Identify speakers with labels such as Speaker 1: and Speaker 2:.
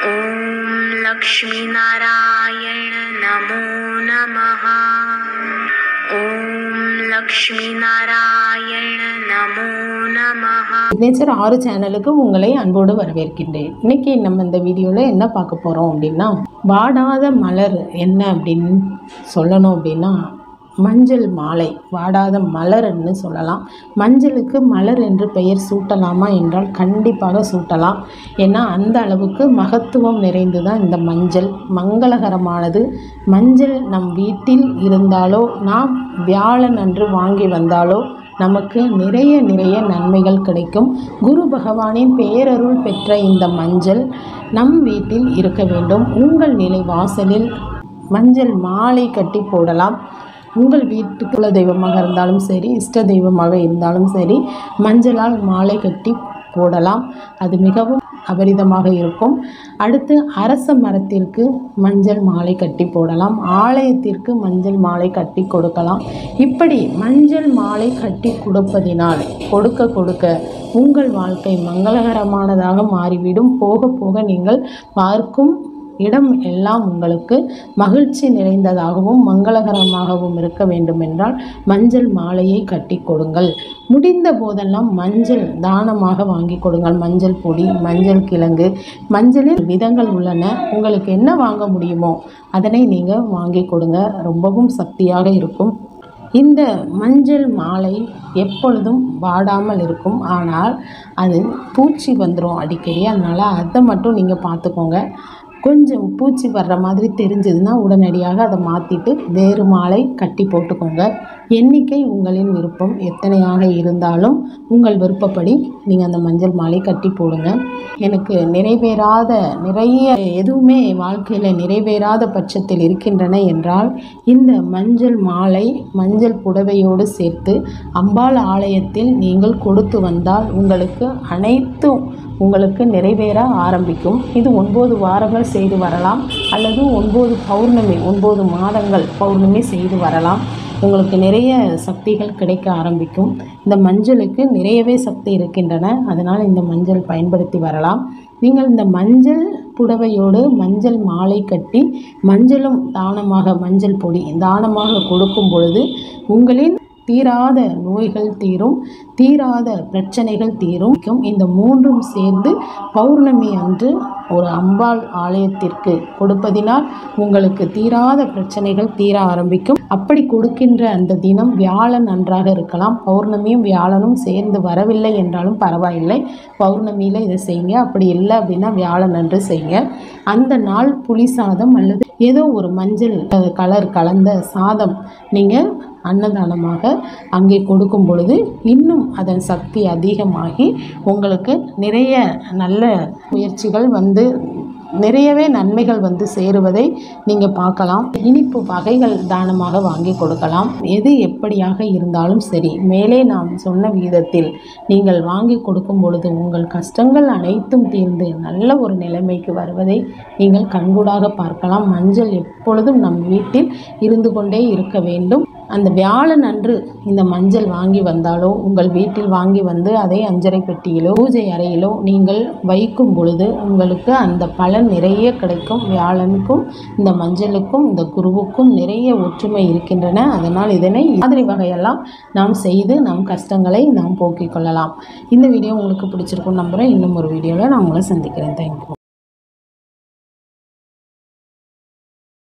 Speaker 1: ॐ लक्ष्मीनारायण नमो नमः ॐ लक्ष्मीनारायण नमो नमः
Speaker 2: நேச்சர் ஆறு சேனலுக்கு உங்களை அன்போடு வரவேற்கின்றேன் இன்னைக்கு நம்ம இந்த வீடியோவில் என்ன பார்க்க போகிறோம் அப்படின்னா வாடாத மலர் என்ன அப்படின்னு சொல்லணும் அப்படின்னா மஞ்சள் மாலை வாடாத மலர்ன்னு சொல்லலாம் மஞ்சளுக்கு மலர் என்று பெயர் சூட்டலாமா என்றால் கண்டிப்பாக சூட்டலாம் ஏன்னா அந்த அளவுக்கு மகத்துவம் நிறைந்து தான் இந்த மஞ்சள் மங்களகரமானது மஞ்சள் நம் வீட்டில் இருந்தாலோ நாம் வியாழன் அன்று வாங்கி வந்தாலோ நமக்கு நிறைய நிறைய நன்மைகள் கிடைக்கும் குரு பகவானின் பேரருள் பெற்ற இந்த மஞ்சள் நம் வீட்டில் இருக்க வேண்டும் உங்கள் நிலை வாசலில் மஞ்சள் மாலை கட்டி போடலாம் உங்கள் வீட்டு குல தெய்வமாக இருந்தாலும் சரி இஷ்ட தெய்வமாக இருந்தாலும் சரி மஞ்சளால் மாலை கட்டி போடலாம் அது மிகவும் அபரிதமாக இருக்கும் அடுத்து அரச மரத்திற்கு மஞ்சள் மாலை கட்டி போடலாம் ஆலயத்திற்கு மஞ்சள் மாலை கட்டி கொடுக்கலாம் இப்படி மஞ்சள் மாலை கட்டி கொடுப்பதினால் கொடுக்க கொடுக்க உங்கள் வாழ்க்கை மங்களகரமானதாக மாறிவிடும் போக போக நீங்கள் பார்க்கும் இடம் எல்லாம் உங்களுக்கு மகிழ்ச்சி நிறைந்ததாகவும் மங்களகரமாகவும் இருக்க வேண்டுமென்றால் மஞ்சள் மாலையை கட்டி கொடுங்கள் முடிந்த போதெல்லாம் மஞ்சள் தானமாக வாங்கி கொடுங்கள் மஞ்சள் பொடி மஞ்சள் கிழங்கு மஞ்சளில் விதங்கள் உள்ளன உங்களுக்கு என்ன வாங்க முடியுமோ அதனை நீங்கள் வாங்கி கொடுங்க ரொம்பவும் சக்தியாக இருக்கும் இந்த மஞ்சள் மாலை எப்பொழுதும் வாடாமல் இருக்கும் ஆனால் அது பூச்சி வந்துடும் அடிக்கடி அதனால் அதை மட்டும் நீங்கள் பார்த்துக்கோங்க கொஞ்சம் பூச்சி வர்ற மாதிரி தெரிஞ்சதுன்னா உடனடியாக அதை மாற்றிட்டு வேறு மாலை கட்டி போட்டுக்கோங்க எண்ணிக்கை உங்களின் விருப்பம் எத்தனையாக இருந்தாலும் உங்கள் விருப்பப்படி நீங்கள் அந்த மஞ்சள் மாலை கட்டி போடுங்க எனக்கு நிறைவேறாத நிறைய எதுவுமே வாழ்க்கையில் நிறைவேறாத பட்சத்தில் இருக்கின்றன என்றால் இந்த மஞ்சள் மாலை மஞ்சள் புடவையோடு சேர்த்து அம்பாள் ஆலயத்தில் நீங்கள் கொடுத்து வந்தால் உங்களுக்கு அனைத்தும் உங்களுக்கு நிறைவேற ஆரம்பிக்கும் இது ஒன்பது வாரங்கள் செய்து வரலாம் அல்லது ஒன்பது பௌர்ணமி ஒன்பது மாதங்கள் பௌர்ணமி செய்து வரலாம் உங்களுக்கு நிறைய சக்திகள் கிடைக்க ஆரம்பிக்கும் இந்த மஞ்சளுக்கு நிறையவே சக்தி இருக்கின்றன அதனால் இந்த மஞ்சள் பயன்படுத்தி வரலாம் நீங்கள் இந்த மஞ்சள் புடவையோடு மஞ்சள் மாலை கட்டி மஞ்சளும் தானமாக மஞ்சள் பொடி தானமாக கொடுக்கும் பொழுது உங்களின் தீராத நோய்கள் தீரும் தீராத பிரச்சனைகள் தீரும் இந்த மூன்றும் சேர்ந்து பௌர்ணமி அன்று ஒரு அம்பாள் ஆலயத்திற்கு கொடுப்பதினால் உங்களுக்கு தீராத பிரச்சனைகள் தீர ஆரம்பிக்கும் அப்படி கொடுக்கின்ற அந்த தினம் வியாழன் நன்றாக இருக்கலாம் பௌர்ணமியும் வியாழனும் சேர்ந்து வரவில்லை என்றாலும் பரவாயில்லை பௌர்ணமியில் இதை செய்யுங்க அப்படி இல்லை அப்படின்னா வியாழன் அன்று செய்யுங்க அந்த நாள் புளி சாதம் அல்லது ஏதோ ஒரு மஞ்சள் கலர் கலந்த சாதம் நீங்கள் அன்னதானமாக அங்கே கொடுக்கும் பொழுது இன்னும் அதன் சக்தி அதிகமாகி உங்களுக்கு நிறைய நல்ல முயற்சிகள் வந்து நிறையவே நன்மைகள் வந்து சேருவதை நீங்கள் பார்க்கலாம் இனிப்பு வகைகள் தானமாக வாங்கி கொடுக்கலாம் எது எப்படியாக இருந்தாலும் சரி மேலே நாம் சொன்ன விதத்தில் நீங்கள் வாங்கி கொடுக்கும் பொழுது உங்கள் கஷ்டங்கள் அனைத்தும் தீர்ந்து நல்ல ஒரு நிலைமைக்கு வருவதை நீங்கள் கண்கூடாக பார்க்கலாம் மஞ்சள் எப்பொழுதும் நம் வீட்டில் இருந்து கொண்டே இருக்க வேண்டும் அந்த வியாழன் அன்று இந்த மஞ்சள் வாங்கி வந்தாலோ உங்கள் வீட்டில் வாங்கி வந்து அதை அஞ்சரை பெட்டியிலோ பூஜை அறையிலோ நீங்கள் வைக்கும் பொழுது உங்களுக்கு அந்த பலன் நிறைய கிடைக்கும் வியாழனுக்கும் இந்த மஞ்சளுக்கும் இந்த குருவுக்கும் நிறைய ஒற்றுமை இருக்கின்றன அதனால் இதனை மாதிரி வகையெல்லாம் நாம் செய்து நம் கஷ்டங்களை நாம் போக்கிக் கொள்ளலாம் இந்த வீடியோ உங்களுக்கு பிடிச்சிருக்கும் நம்புகிறேன் இன்னும் ஒரு வீடியோவில் நான் உங்களை சந்திக்கிறேன் தேங்க்யூ